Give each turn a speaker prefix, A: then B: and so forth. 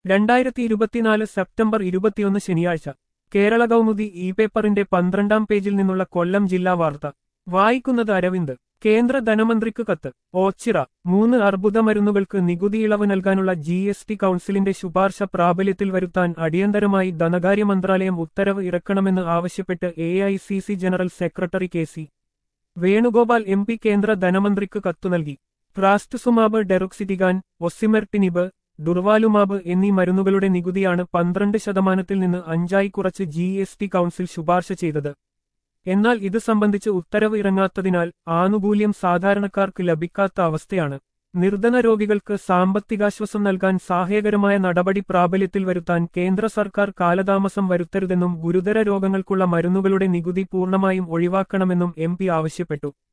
A: രണ്ടായിരത്തി ഇരുപത്തിനാല് സെപ്റ്റംബർ ഇരുപത്തിയൊന്ന് ശനിയാഴ്ച കേരള കൗമുദി ഇ പേപ്പറിന്റെ പന്ത്രണ്ടാം പേജിൽ നിന്നുള്ള കൊല്ലം ജില്ലാ വാർത്ത വായിക്കുന്നത് അരവിന്ദ് കേന്ദ്ര ധനമന്ത്രിക്ക് കത്ത് ഓച്ചിറ മൂന്ന് അർബുദ മരുന്നുകൾക്ക് നികുതി ഇളവ് നൽകാനുള്ള ജി എസ് ടി കൗൺസിലിന്റെ ശുപാർശ പ്രാബല്യത്തിൽ വരുത്താൻ അടിയന്തരമായി ധനകാര്യ മന്ത്രാലയം ഉത്തരവ് ഇറക്കണമെന്ന് ആവശ്യപ്പെട്ട് A I C C general secretary K C Venugopal M P കേന്ദ്ര ധനമന്ത്രിക്ക് കത്തു നൽകി ട്രാസ്റ്റുസുമാബ് ഡെറുക്സിറ്റിഗാൻ ഒസിമെർട്ടിനിബ് ഡുർവാലുമാബ് എന്നീ മരുന്നുകളുടെ നികുതിയാണ് പന്ത്രണ്ട് ശതമാനത്തിൽ നിന്ന് അഞ്ചായി കുറച്ച് ജി എസ് ടി കൗൺസിൽ ശുപാർശ ചെയ്തത് എന്നാൽ ഇത് സംബന്ധിച്ച് ഉത്തരവ് ഇറങ്ങാത്തതിനാൽ ആനുകൂല്യം സാധാരണക്കാർക്ക് ലഭിക്കാത്ത അവസ്ഥയാണ് നിർധന രോഗികൾക്ക് സാമ്പത്തികാശ്വാസം നൽകാൻ സഹായകരമായ നടപടി പ്രാബല്യത്തിൽ വരുത്താൻ കേന്ദ്ര സർക്കാർ കാലതാമസം വരുത്തരുതെന്നും ഗുരുതര രോഗങ്ങൾക്കുള്ള മരുന്നുകളുടെ നികുതി പൂർണ്ണമായും ഒഴിവാക്കണമെന്നും എം ആവശ്യപ്പെട്ടു